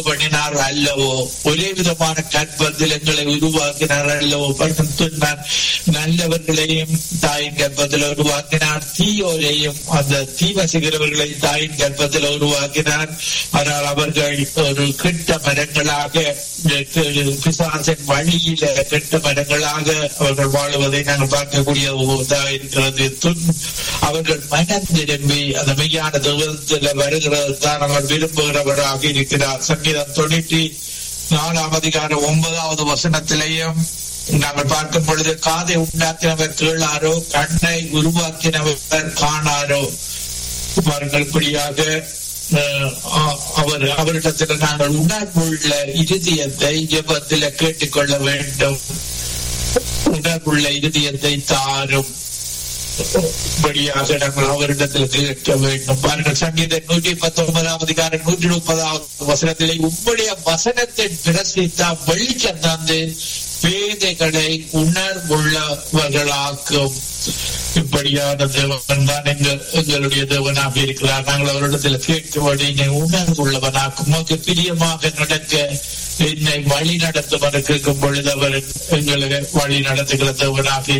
பண்ணினார் அல்லவோ ஒரே விதமான கற்பத்தில் எங்களை உருவாக்கினார் அல்லவோ சொன்னார் நல்லவர்களையும் தாயின் கற்பத்தில் உருவாக்கினார் தீயோரையும் அந்த தீவசிகிறவர்களை தாயின் கற்பத்தில் உருவாக்கினார் ஆனால் அவர்கள் ஒரு கெட்ட மரங்களாக பிசாசின் வழியில கெட்ட மரங்களாக அவர்கள் வாழுவதை நாங்கள் பார்க்கக்கூடிய இருக்கிறது அவர்கள் மனம் திரும்பி அந்த மெய்யான தெய்வத்தில் வருகிறது தான் அவர் விரும்புகிறவராக இருக்கிறார் சங்கீதம் தொண்ணூற்றி நாலாம் அதிகாரம் ஒன்பதாவது வசனத்திலேயும் நாங்கள் பார்க்கும் பொழுது காதை உண்டாக்கினவர் கேளாரோ கண்ணை உருவாக்கினவர் காணாரோ பாருங்கள் இப்படியாக அவர் அவரிடத்தில் நாங்கள் உணர்வுள்ள இருதயத்தை ஜபத்தில் கேட்டுக்கொள்ள வேண்டும் உணர்வுள்ள இருதயத்தை தாரும் படியாக நாங்கள் அவரிடத்தில் கேட்க வேண்டும் பாருங்கள் சங்கீத நூற்றி பத்தொன்பதாம் அதிகாரம் நூற்றி முப்பதாவது வசனத்திலே உம்முடைய வசனத்தை பிரசித்தா வெளிச்சம் தந்து பேதைகளை உணர்வுள்ளவர்களாக்கும் இப்படியான தேவன் தான் எங்கள் எங்களுடைய தேவனாக இருக்கிறார் நாங்கள் அவரிடத்தில் கேட்கும்படி உணர்வுள்ளவனாக்கும் உமக்கு பிரியமாக நடக்க என்னை வழி நடத்தும் கேட்கும் பொழுது அவர் எங்களை வழி நடத்துகிற தேவனாக